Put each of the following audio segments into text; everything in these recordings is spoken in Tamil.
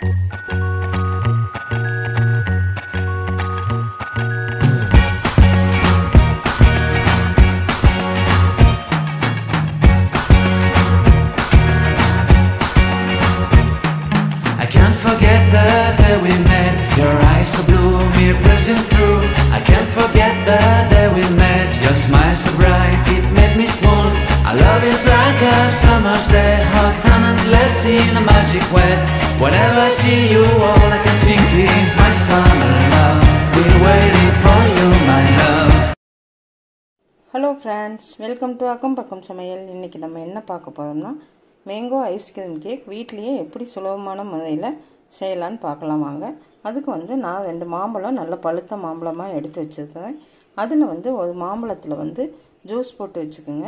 I can't forget the day we met. Your eyes so blue, me piercing through. I can't forget the day we met. Your smile so bright, it made me swoon. Our love is like a summer's day, hot and endless in a magic way. Whenever I see you, all I can think is my summer love. Been waiting for you, my love. Hello friends welcome to Akkam Pakkam சமையல் இன்றைக்கி நம்ம என்ன பார்க்க போகிறோம்னா மேங்கோ ஐஸ்கிரீம் கேக் வீட்லேயே எப்படி சுலபமான முறையில் செய்யலான்னு பார்க்கலாம் வாங்க அதுக்கு வந்து நான் ரெண்டு மாம்பழம் நல்ல பழுத்த மாம்பழமாக எடுத்து வச்சுருக்கேன் அதில் வந்து ஒரு மாம்பழத்தில் வந்து ஜூஸ் போட்டு வச்சுக்கோங்க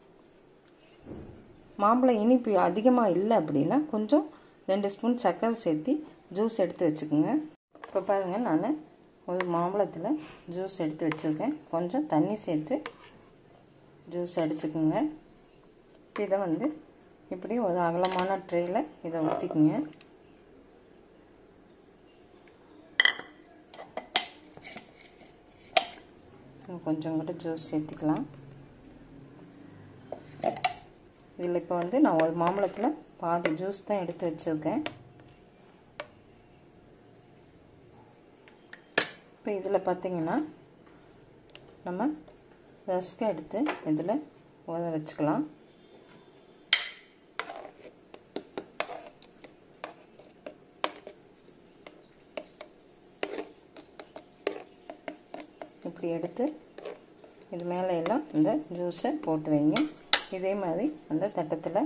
மாம்பழம் இனிப்பு அதிகமாக இல்லை அப்படின்னா கொஞ்சம் ரெண்டு ஸ்பூன் சர்க்கரை சேர்த்து ஜூஸ் எடுத்து வச்சுக்கோங்க இப்போ பாருங்கள் நான் ஒரு மாம்பழத்தில் ஜூஸ் எடுத்து வச்சுருக்கேன் கொஞ்சம் தண்ணி சேர்த்து ஜூஸ் அடிச்சுக்குங்க இதை வந்து இப்படி ஒரு அகலமான ட்ரேயில் இதை ஊற்றிக்குங்க கொஞ்சம் கூட ஜூஸ் சேர்த்துக்கலாம் இதில் இப்போ வந்து நான் ஒரு மாம்பழத்தில் பாதி ஜூஸ் தான் எடுத்து வச்சுருக்கேன் இப்போ இதில் பார்த்தீங்கன்னா நம்ம ரஸ்க் எடுத்து இதில் ஊற வச்சுக்கலாம் இப்படி எடுத்து இது மேலே எல்லாம் இந்த ஜூஸை போட்டு வைங்க இதே மாதிரி அந்த தட்டத்தில்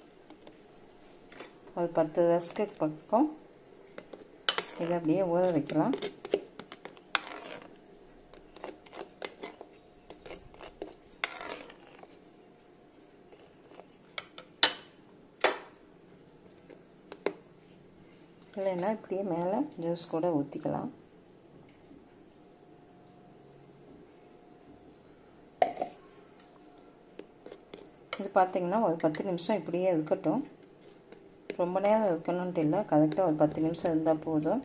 ஒரு பத்து ரஸ்க்கு பக்கம் இதை அப்படியே ஊற வைக்கலாம் இல்லைன்னா இப்படியே மேலே ஜூஸ் கூட ஊற்றிக்கலாம் இது பார்த்திங்கன்னா ஒரு பத்து நிமிஷம் இப்படியே இருக்கட்டும் ரொம்ப நேரம் இருக்கணுன்ட்டு இல்லை கரெக்டாக ஒரு பத்து நிமிஷம் இருந்தால் போதும்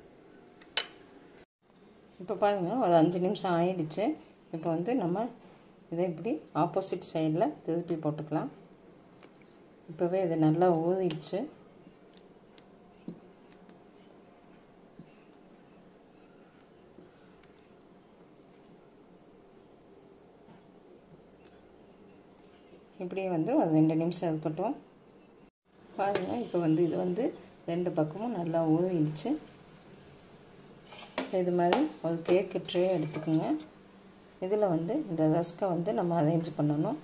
இப்போ பாருங்கள் ஒரு அஞ்சு நிமிஷம் ஆயிடுச்சு இப்போ வந்து நம்ம இதை இப்படி ஆப்போசிட் சைடில் திருப்பி போட்டுக்கலாம் இப்போவே இது நல்லா ஊறிடுச்சு இப்படியே வந்து ஒரு ரெண்டு நிமிஷம் இருக்கட்டும் பாருங்கள் இப்போ வந்து இது வந்து ரெண்டு பக்கமும் நல்லா ஊறிடுச்சு இது மாதிரி ஒரு கேக்கு ட்ரே எடுத்துக்கோங்க இதில் வந்து இந்த ரஸ்கை வந்து நம்ம அரேஞ்ச் பண்ணணும்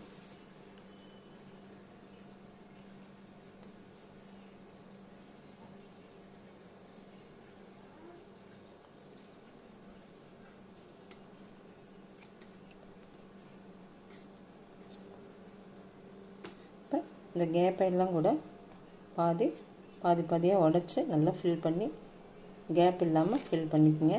இப்போ இந்த கேப்பையெல்லாம் கூட பாதி பாதி பாதியாக உடச்சி நல்லா ஃபில் பண்ணி கேப் இல்லாமல் ஃபில் பண்ணிக்கோங்க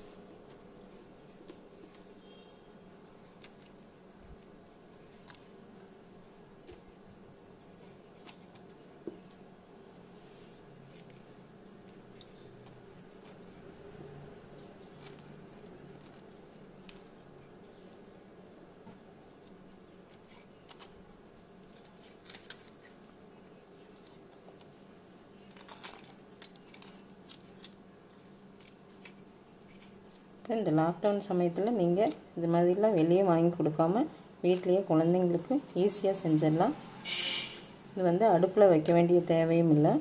இப்போ இந்த லாக்டவுன் சமயத்தில் நீங்கள் இது மாதிரிலாம் வெளியே வாங்கி கொடுக்காம வீட்லேயே குழந்தைங்களுக்கு ஈஸியாக செஞ்சிடலாம் இது வந்து அடுப்பில் வைக்க வேண்டிய தேவையும் இல்லை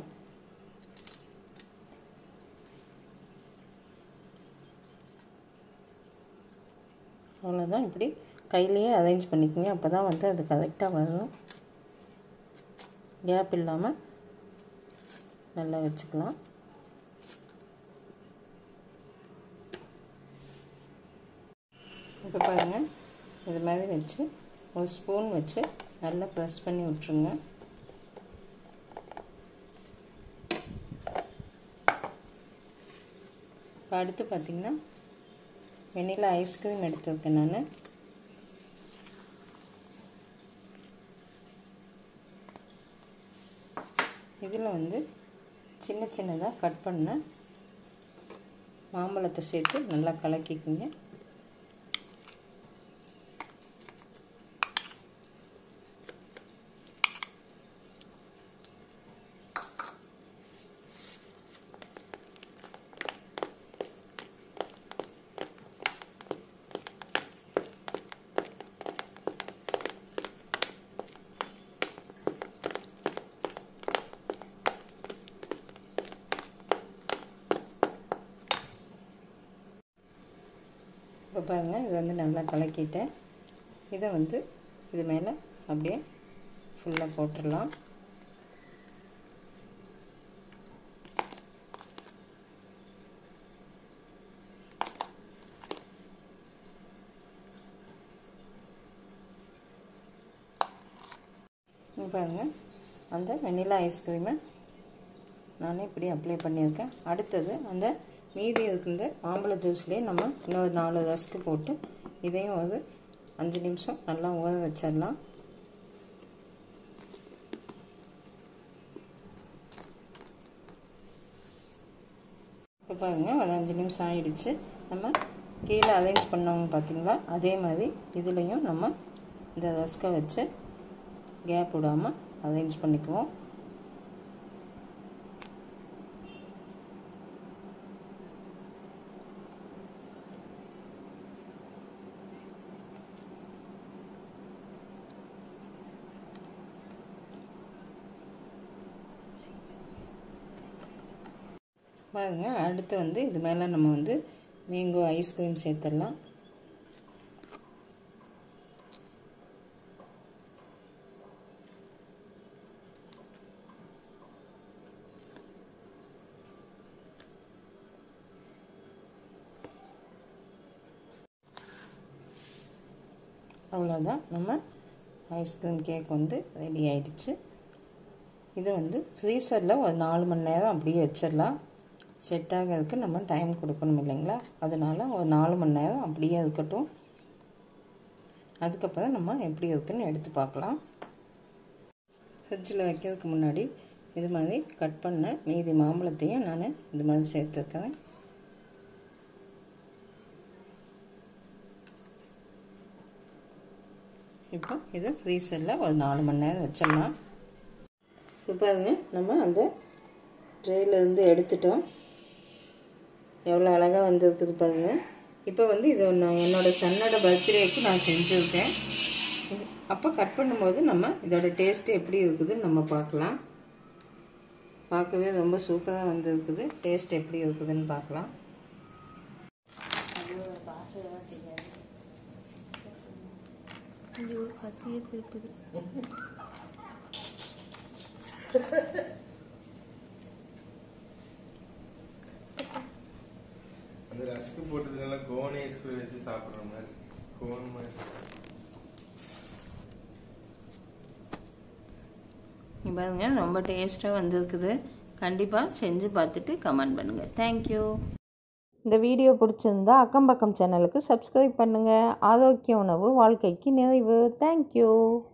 அவ்வளோதான் இப்படி கையிலேயே அரேஞ்ச் பண்ணிக்கோங்க அப்போ தான் வந்து அது கரெக்டாக வரும் கேப் இல்லாமல் நல்லா வச்சுக்கலாம் இப்போ பாருங்கள் இது மாதிரி வச்சு ஒரு ஸ்பூன் வச்சு நல்லா ப்ரெஸ் பண்ணி விட்ருங்க இப்போ அடுத்து பார்த்திங்கன்னா வெண்ணிலா ஐஸ்கிரீம் எடுத்துருக்கேன் நான் இதில் வந்து சின்ன சின்னதாக கட் பண்ண மாம்பழத்தை சேர்த்து நல்லா கலக்கிக்குங்க இப்போ பாருங்கள் இது வந்து நல்லா கலக்கிட்டேன் இதை வந்து இது மேலே அப்படியே ஃபுல்லாக போட்டுடலாம் இங்க பாருங்கள் அந்த வெண்ணிலா ஐஸ்கிரீமை நானே இப்படி அப்ளை பண்ணியிருக்கேன் அடுத்தது அந்த மீதி இருக்கின்ற மாம்பழ ஜூஸ்லேயே நம்ம இன்னொரு நாலு ரஸ்க்கு போட்டு இதையும் ஒரு அஞ்சு நிமிஷம் நல்லா ஊற வச்சிடலாம் இப்போ பாருங்கள் ஒரு அஞ்சு நிமிஷம் ஆயிடுச்சு நம்ம கீழே அரேஞ்ச் பண்ணவங்க பார்த்தீங்களா அதே மாதிரி இதுலேயும் நம்ம இந்த ரஸ்கை வச்சு கேப் விடாமல் அரேஞ்ச் பண்ணிக்குவோம் பாருங்க அடுத்து வந்து இது மேலே நம்ம வந்து மேங்கோ ஐஸ்கிரீம் சேர்த்துடலாம் அவ்வளோதான் நம்ம ஐஸ்கிரீம் கேக் வந்து ரெடி ஆயிடுச்சு இது வந்து ஃப்ரீசரில் ஒரு நாலு மணி நேரம் அப்படியே வச்சிடலாம் செட் ஆகிறதுக்கு நம்ம டைம் கொடுக்கணும் இல்லைங்களா அதனால் ஒரு நாலு மணி நேரம் அப்படியே இருக்கட்டும் அதுக்கப்புறம் நம்ம எப்படி இருக்குன்னு எடுத்து பார்க்கலாம் ஃப்ரிட்ஜில் வைக்கிறதுக்கு முன்னாடி இது மாதிரி கட் பண்ண மீதி மாம்பழத்தையும் நான் இது மாதிரி சேர்த்துருக்கிறேன் இப்போ இது ஃப்ரீசரில் ஒரு நாலு மணி நேரம் வச்சிடலாம் இப்போ பாருங்க நம்ம அந்த ட்ரேலேருந்து எடுத்துட்டோம் எவ்வளோ அழகாக வந்திருக்குது பாருங்கள் இப்போ வந்து இது நான் என்னோடய சன்னோட பர்த்டேக்கு நான் செஞ்சுருக்கேன் அப்போ கட் பண்ணும்போது நம்ம இதோட டேஸ்ட்டு எப்படி இருக்குதுன்னு நம்ம பார்க்கலாம் பார்க்கவே ரொம்ப சூப்பராக வந்திருக்குது டேஸ்ட் எப்படி இருக்குதுன்னு பார்க்கலாம் ஐயோ கத்தியே திருப்புது அந்த ரஸ்க்கு போட்டதுனால கோன் ஐஸ்கிரீம் வச்சு சாப்பிடுற மாதிரி கோன் மாதிரி இங்க பாருங்க ரொம்ப டேஸ்ட்டாக வந்திருக்குது கண்டிப்பாக செஞ்சு பார்த்துட்டு கமெண்ட் பண்ணுங்கள் தேங்க்யூ இந்த வீடியோ பிடிச்சிருந்தா அக்கம் பக்கம் சேனலுக்கு சப்ஸ்கிரைப் பண்ணுங்கள் ஆரோக்கிய உணவு வாழ்க்கைக்கு நிறைவு தேங்க்யூ